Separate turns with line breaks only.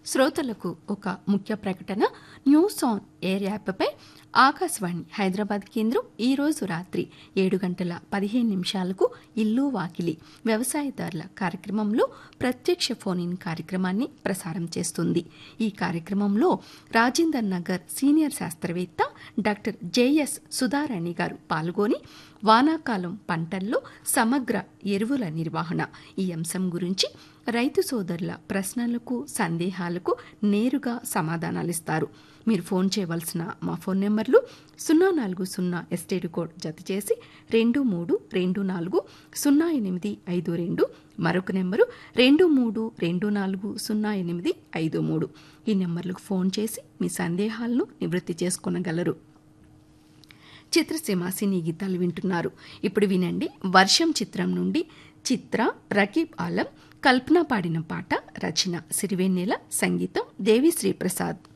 శ్రోతలకు ఒక ముఖ్య ప్రకటన న్యూస్ ఆన్ ఎయిర్ యాప్పై ఆకాశవాణి హైదరాబాద్ కేంద్రం ఈ రోజు రాత్రి ఏడు గంటల పదిహేను నిమిషాలకు ఇల్లు వాకిలి వ్యవసాయదారుల కార్యక్రమంలో ప్రత్యక్ష ఫోన్ ఇన్ కార్యక్రమాన్ని ప్రసారం చేస్తుంది ఈ కార్యక్రమంలో రాజేందర్ నగర్ సీనియర్ శాస్త్రవేత్త డాక్టర్ జేఎస్ సుధారాణి గారు పాల్గొని వానాకాలం పంటల్లో సమగ్ర ఎరువుల నిర్వహణ ఈ అంశం గురించి రైతు సోదరుల ప్రశ్నలకు సందేహాలకు నేరుగా సమాధానాలిస్తారు మీరు ఫోన్ చేయవలసిన మా ఫోన్ నెంబర్లు సున్నా నాలుగు సున్నా ఎస్టేట్ కోడ్ జత చేసి రెండు మూడు రెండు నాలుగు సున్నా ఎనిమిది ఐదు రెండు మరొక నెంబరు రెండు మూడు రెండు నాలుగు సున్నా ఎనిమిది ఐదు మూడు ఈ నెంబర్లకు ఫోన్ చేసి మీ సందేహాలను నివృత్తి చేసుకొనగలరు చిత్రసీమ సినీ గీతాలు వింటున్నారు ఇప్పుడు వినండి వర్షం చిత్రం నుండి చిత్ర రకీబ్ ఆలం కల్పన పాడిన పాట రచన సిరివెన్నెల సంగీతం దేవిశ్రీ ప్రసాద్